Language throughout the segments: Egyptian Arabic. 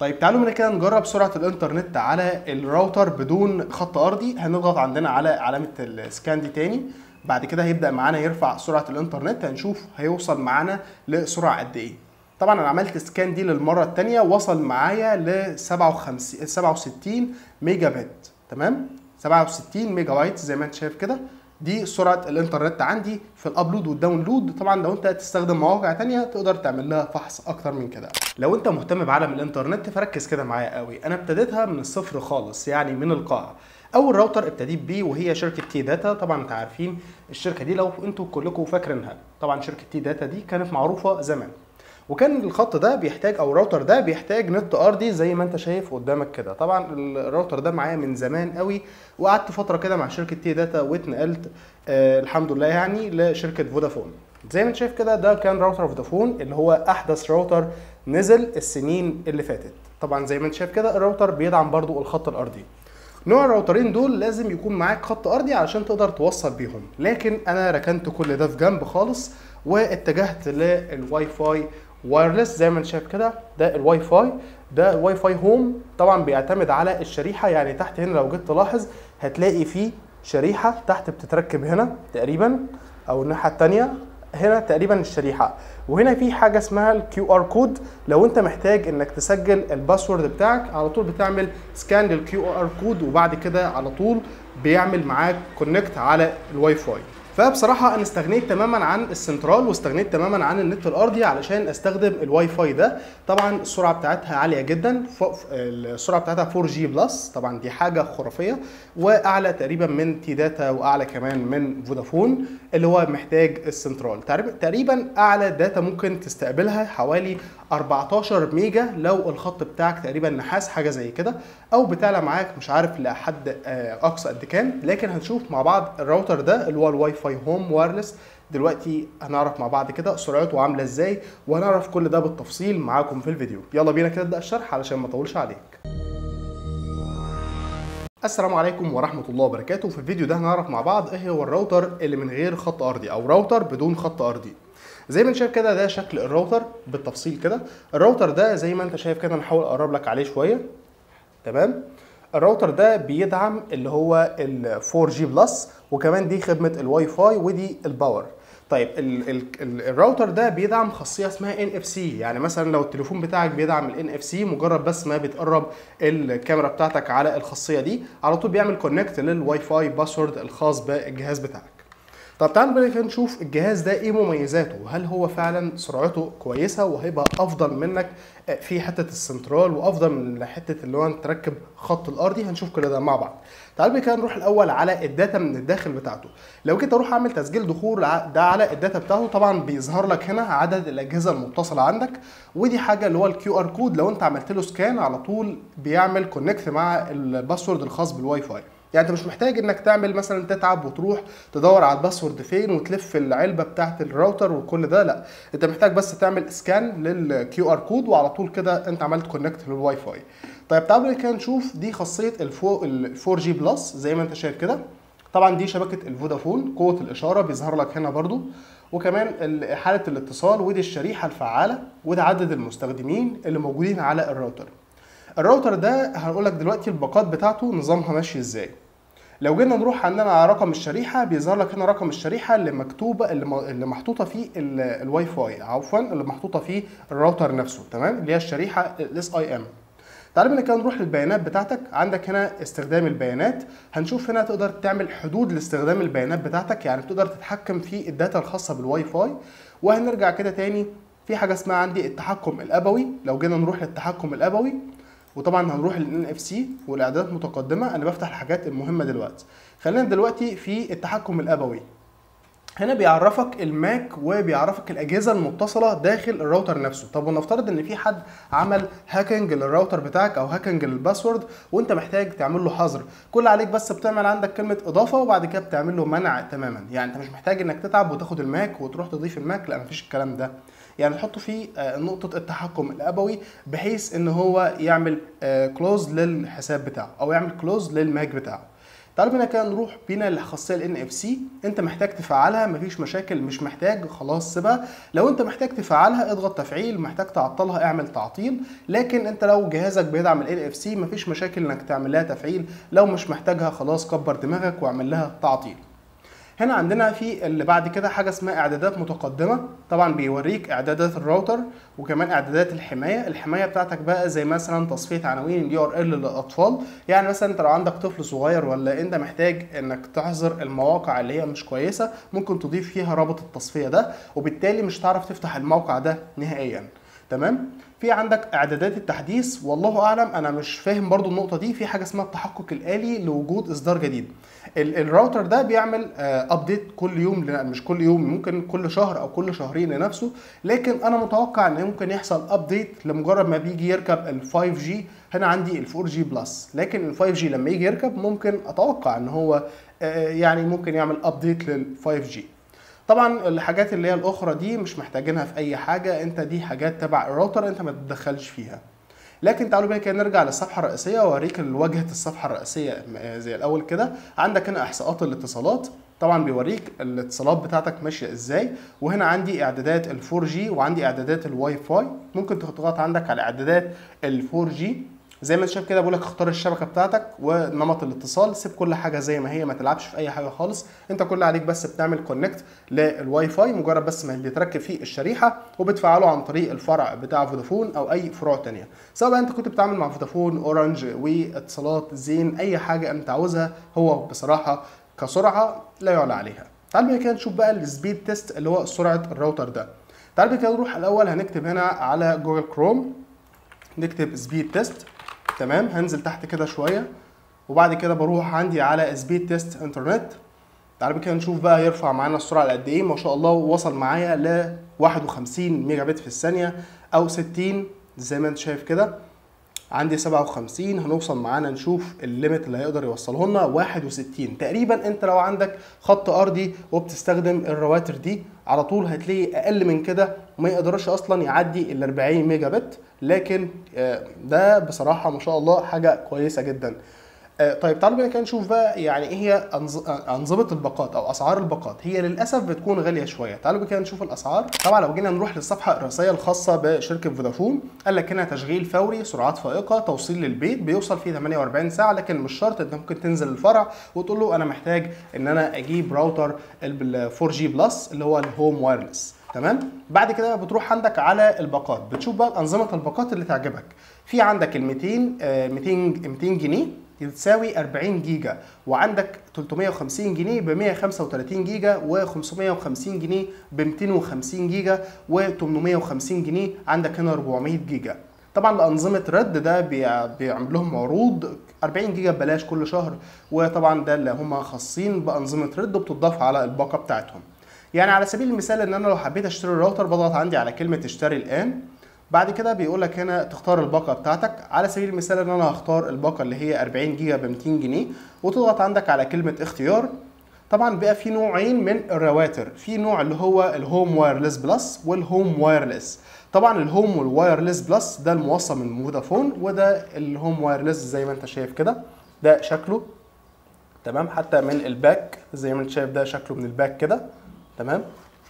طيب تعالوا من كده نجرب سرعة الانترنت على الراوتر بدون خط ارضي هنضغط عندنا على علامة السكان دي تاني بعد كده هيبدأ معانا يرفع سرعة الانترنت هنشوف هيوصل معانا لسرعة قد ايه طبعا انا عملت سكان دي للمرة التانية وصل معايا ل 57 67 ميجا بت تمام 67 ميجا بايت زي ما انت شايف كده دي سرعه الانترنت عندي في الابلود والداونلود طبعا لو انت هتستخدم مواقع تانية تقدر تعمل لها فحص اكتر من كده لو انت مهتم بعالم الانترنت فركز كده معايا قوي انا ابتديتها من الصفر خالص يعني من القاع اول راوتر ابتديت بيه وهي شركه تي داتا طبعا انت عارفين الشركه دي لو انتوا كلكم فاكرينها طبعا شركه تي داتا دي كانت معروفه زمان وكان الخط ده بيحتاج او الراوتر ده بيحتاج نت ارضي زي ما انت شايف قدامك كده طبعا الراوتر ده معايا من زمان قوي وقعدت فتره كده مع شركه تي داتا واتنقلت آه الحمد لله يعني لشركه فودافون زي ما انت شايف كده ده كان راوتر فودافون اللي هو احدث راوتر نزل السنين اللي فاتت طبعا زي ما انت شايف كده الراوتر بيدعم برضو الخط الارضي نوع الراوترين دول لازم يكون معاك خط ارضي علشان تقدر توصل بيهم لكن انا ركنت كل ده في جنب خالص واتجهت للواي فاي وايرلس زي ما انت شايف كده ده الواي فاي ده الواي فاي هوم طبعا بيعتمد على الشريحه يعني تحت هنا لو جيت تلاحظ هتلاقي فيه شريحه تحت بتتركب هنا تقريبا او الناحيه الثانيه هنا تقريبا الشريحه وهنا في حاجه اسمها الكيو ار كود لو انت محتاج انك تسجل الباسورد بتاعك على طول بتعمل سكان للكيو ار كود وبعد كده على طول بيعمل معاك كونكت على الواي فاي فبصراحة أنا استغنيت تماما عن السنترال واستغنيت تماما عن النت الأرضي علشان أستخدم الواي فاي ده طبعا السرعة بتاعتها عالية جدا السرعة بتاعتها 4 جي بلس طبعا دي حاجة خرافية وأعلى تقريبا من تي داتا وأعلى كمان من فودافون اللي هو محتاج السنترال تقريبا أعلى داتا ممكن تستقبلها حوالي 14 ميجا لو الخط بتاعك تقريبا نحاس حاجة زي كده أو بتعلى معاك مش عارف لحد أقصى قد كام لكن هنشوف مع بعض الراوتر ده اللي هو الواي فاي هوم وايرلس دلوقتي هنعرف مع بعض كده سرعته عامله ازاي وهنعرف كل ده بالتفصيل معاكم في الفيديو يلا بينا كده نبدا الشرح علشان ما اطولش عليك السلام عليكم ورحمة الله وبركاته في الفيديو ده هنعرف مع بعض ايه هو الراوتر اللي من غير خط ارضي او راوتر بدون خط ارضي زي ما انت شايف كده ده شكل الراوتر بالتفصيل كده الراوتر ده زي ما انت شايف كده نحاول اقرب لك عليه شوية تمام الراوتر ده بيدعم اللي هو ال 4 جي بلس وكمان دي خدمه الواي فاي ودي الباور طيب ال ال ال الراوتر ده بيدعم خاصيه اسمها ان اف سي يعني مثلا لو التليفون بتاعك بيدعم الان اف سي مجرد بس ما بتقرب الكاميرا بتاعتك على الخاصيه دي على طول بيعمل كونكت للواي فاي باسورد الخاص بالجهاز بتاعك طب تعالوا بقى نشوف الجهاز ده ايه مميزاته هل هو فعلا سرعته كويسه وهيبقى افضل منك في حته السنترال وافضل من حته اللي هو انت تركب خط الارضي هنشوف كل ده مع بعض تعالوا بقى نروح الاول على الداتا من الداخل بتاعته لو جيت اروح اعمل تسجيل دخول ده على الداتا بتاعته طبعا بيظهر لك هنا عدد الاجهزه المتصله عندك ودي حاجه اللي هو الكيو ار كود لو انت عملت له سكان على طول بيعمل كونكت مع الباسورد الخاص بالواي فاي يعني انت مش محتاج انك تعمل مثلا تتعب وتروح تدور على الباسورد فين وتلف العلبه بتاعت الراوتر وكل ده لا انت محتاج بس تعمل سكان للكيو ار كود وعلى طول كده انت عملت كونكت للواي فاي طيب تعالوا كده نشوف دي خاصيه ال 4 جي بلس زي ما انت شايف كده طبعا دي شبكه الفودافون قوه الاشاره بيظهر لك هنا برضو وكمان حاله الاتصال ودي الشريحه الفعاله وده عدد المستخدمين اللي موجودين على الراوتر الراوتر ده هقول لك دلوقتي الباقات بتاعته نظامها ماشي ازاي لو جينا نروح عندنا على رقم الشريحه بيظهر لك هنا رقم الشريحه اللي مكتوبه اللي محطوطه فيه الواي فاي عفوا اللي محطوطه فيه الراوتر نفسه تمام اللي هي الشريحه الاس اي ام تعالى بينا كده نروح للبيانات بتاعتك عندك هنا استخدام البيانات هنشوف هنا تقدر تعمل حدود لاستخدام البيانات بتاعتك يعني تقدر تتحكم في الداتا الخاصه بالواي فاي وهنرجع كده تاني في حاجه اسمها عندي التحكم الابوي لو جينا نروح للتحكم الابوي وطبعا هنروح للان اف سي والاعدادات متقدمه انا بفتح الحاجات المهمه دلوقتي خلينا دلوقتي في التحكم الابوي هنا بيعرفك الماك وبيعرفك الاجهزه المتصله داخل الراوتر نفسه طب ونفترض ان في حد عمل هاكينج للراوتر بتاعك او هاكينج للباسورد وانت محتاج تعمل له حظر كل عليك بس بتعمل عندك كلمه اضافه وبعد كده بتعمل له منع تماما يعني انت مش محتاج انك تتعب وتاخد الماك وتروح تضيف الماك لا مفيش الكلام ده يعني تحطه في نقطة التحكم الأبوي بحيث إن هو يعمل كلوز للحساب بتاعه أو يعمل كلوز للماك بتاعه. تعالوا بينا كده نروح بينا للخاصيه ال NFC انت محتاج تفعلها مفيش مشاكل مش محتاج خلاص سيبها لو انت محتاج تفعلها اضغط تفعيل محتاج تعطلها اعمل تعطيل لكن انت لو جهازك بيدعم ال NFC مفيش مشاكل انك تعمل لها تفعيل لو مش محتاجها خلاص كبر دماغك واعمل لها تعطيل هنا عندنا في اللي بعد كده حاجه اسمها اعدادات متقدمه طبعا بيوريك اعدادات الراوتر وكمان اعدادات الحمايه الحمايه بتاعتك بقى زي مثلا تصفيه عناوين اليو ار ال للاطفال يعني مثلا انت لو عندك طفل صغير ولا انت محتاج انك تحظر المواقع اللي هي مش كويسه ممكن تضيف فيها رابط التصفيه ده وبالتالي مش هتعرف تفتح الموقع ده نهائيا تمام في عندك اعدادات التحديث والله اعلم انا مش فاهم برضو النقطه دي في حاجه اسمها التحقق الالي لوجود اصدار جديد الراوتر ده بيعمل ابديت كل يوم مش كل يوم ممكن كل شهر او كل شهرين لنفسه لكن انا متوقع ان ممكن يحصل ابديت لمجرد ما بيجي يركب ال 5 جي هنا عندي ال 4 جي بلس لكن ال 5 جي لما يجي يركب ممكن اتوقع ان هو يعني ممكن يعمل ابديت لل 5 جي طبعا الحاجات اللي هي الاخرى دي مش محتاجينها في اي حاجه انت دي حاجات تبع الراوتر انت ما تتدخلش فيها لكن تعالوا بقى كده نرجع للصفحه الرئيسيه واوريك واجهه الصفحه الرئيسيه زي الاول كده عندك هنا احصاءات الاتصالات طبعا بيوريك الاتصالات بتاعتك ماشيه ازاي وهنا عندي اعدادات ال 4 جي وعندي اعدادات الواي فاي ممكن تضغط عندك على اعدادات ال 4 جي زي ما انت شايف كده بقول لك اختار الشبكه بتاعتك ونمط الاتصال سيب كل حاجه زي ما هي ما تلعبش في اي حاجه خالص انت كل عليك بس بتعمل كونكت للواي فاي مجرد بس ما بيتركب فيه الشريحه وبتفعله عن طريق الفرع بتاع فودافون او اي فروع تانية سواء بقى انت كنت بتعمل مع فودافون اورنج واتصالات زين اي حاجه انت عاوزها هو بصراحه كسرعه لا يعلى عليها تعال بقى كده نشوف بقى السبيد تيست اللي هو سرعه الراوتر ده تعال بقى كده نروح الاول هنكتب هنا على جوجل كروم نكتب سبيد تيست تمام هنزل تحت كده شويه وبعد كده بروح عندي على سبيد تيست انترنت تعالوا كده نشوف بقى يرفع معانا السرعه قد ايه ما شاء الله وصل معايا ل 51 ميجا بت في الثانيه او 60 زي ما انت شايف كده عندي 57 هنوصل معانا نشوف الليميت اللي هيقدر يوصله لنا 61 تقريبا انت لو عندك خط ارضي وبتستخدم الرواتر دي على طول هتلاقي اقل من كده وما يقدرش اصلا يعدي ال 40 ميجا بت لكن ده بصراحه ما شاء الله حاجه كويسه جدا طيب تعالوا بينا كده نشوف بقى يعني ايه هي انظمه الباقات او اسعار الباقات هي للاسف بتكون غاليه شويه تعالوا بينا كده نشوف الاسعار طبعا لو جينا نروح للصفحه الرئيسيه الخاصه بشركه فودافون قال لك هنا تشغيل فوري سرعات فائقه توصيل للبيت بيوصل فيه 48 ساعه لكن مش شرط انت ممكن تنزل الفرع وتقول له انا محتاج ان انا اجيب راوتر ال 4 جي بلس اللي هو الهوم وايرلس تمام بعد كده بتروح عندك على الباقات بتشوف بقى انظمه الباقات اللي تعجبك في عندك ال 200 200 200 جنيه تساوي 40 جيجا وعندك 350 جنيه ب 135 جيجا و550 جنيه ب 250 جيجا و850 جنيه عندك هنا 400 جيجا طبعا لانظمه رد ده بيعمل لهم عروض 40 جيجا ببلاش كل شهر وطبعا ده اللي هم خاصين بانظمه رد وبتضاف على الباقه بتاعتهم يعني على سبيل المثال ان انا لو حبيت اشتري الراوتر بضغط عندي على كلمه اشتري الان بعد كده بيقول لك هنا تختار الباقه بتاعتك على سبيل المثال ان انا هختار الباقه اللي هي 40 جيجا ب 200 جنيه وتضغط عندك على كلمه اختيار طبعا بقى في نوعين من الرواتر في نوع اللي هو الهوم وايرلس بلس والهوم وايرلس طبعا الهوم والوايرلس بلس ده الموصل من فودافون وده الهوم وايرلس زي ما انت شايف كده ده شكله تمام حتى من الباك زي ما انت شايف ده شكله من الباك كده تمام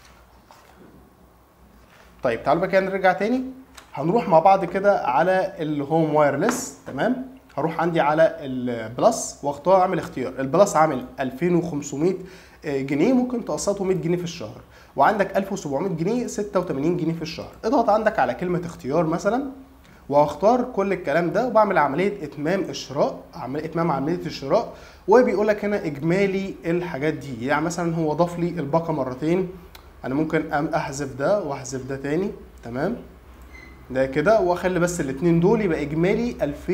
طيب تعالوا بقى كده نرجع تاني هنروح مع بعض كده على الهوم وايرلس تمام هروح عندي على البلس واختار اعمل اختيار البلس عامل 2500 جنيه ممكن تقسطه 100 جنيه في الشهر وعندك 1700 جنيه 86 جنيه في الشهر اضغط عندك على كلمه اختيار مثلا وهختار كل الكلام ده وبعمل عمليه اتمام الشراء عمليه اتمام عمليه الشراء وبيقول لك هنا اجمالي الحاجات دي يعني مثلا هو ضاف لي الباقه مرتين انا ممكن احذف ده واحذف ده تاني تمام ده كده واخلي بس الاثنين دول يبقى اجمالي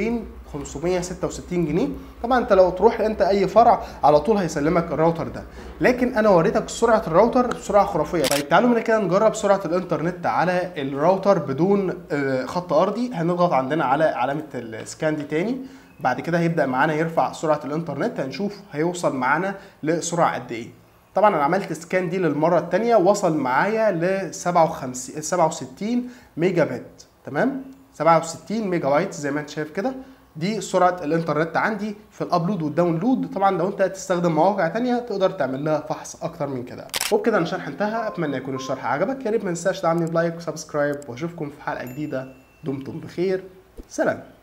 2566 جنيه طبعا انت لو تروح انت اي فرع على طول هيسلمك الراوتر ده لكن انا وريتك سرعه الراوتر سرعه خرافيه طيب تعالوا من كده نجرب سرعه الانترنت على الراوتر بدون خط ارضي هنضغط عندنا على علامه السكان دي تاني بعد كده هيبدا معانا يرفع سرعه الانترنت هنشوف هيوصل معانا لسرعه قد ايه طبعا انا عملت سكان دي للمره الثانيه وصل معايا ل 67 ميجا بت تمام 67 ميجا بايت زي ما انت شايف كده دي سرعه الانترنت عندي في الابلود والداونلود طبعا لو انت تستخدم مواقع تانية تقدر تعمل لها فحص اكتر من كده وبكده الشرح انتهى اتمنى يكون الشرح عجبك يا ريت ما تنساش تدعمني بلايك وسبسكرايب واشوفكم في حلقه جديده دمتم بخير سلام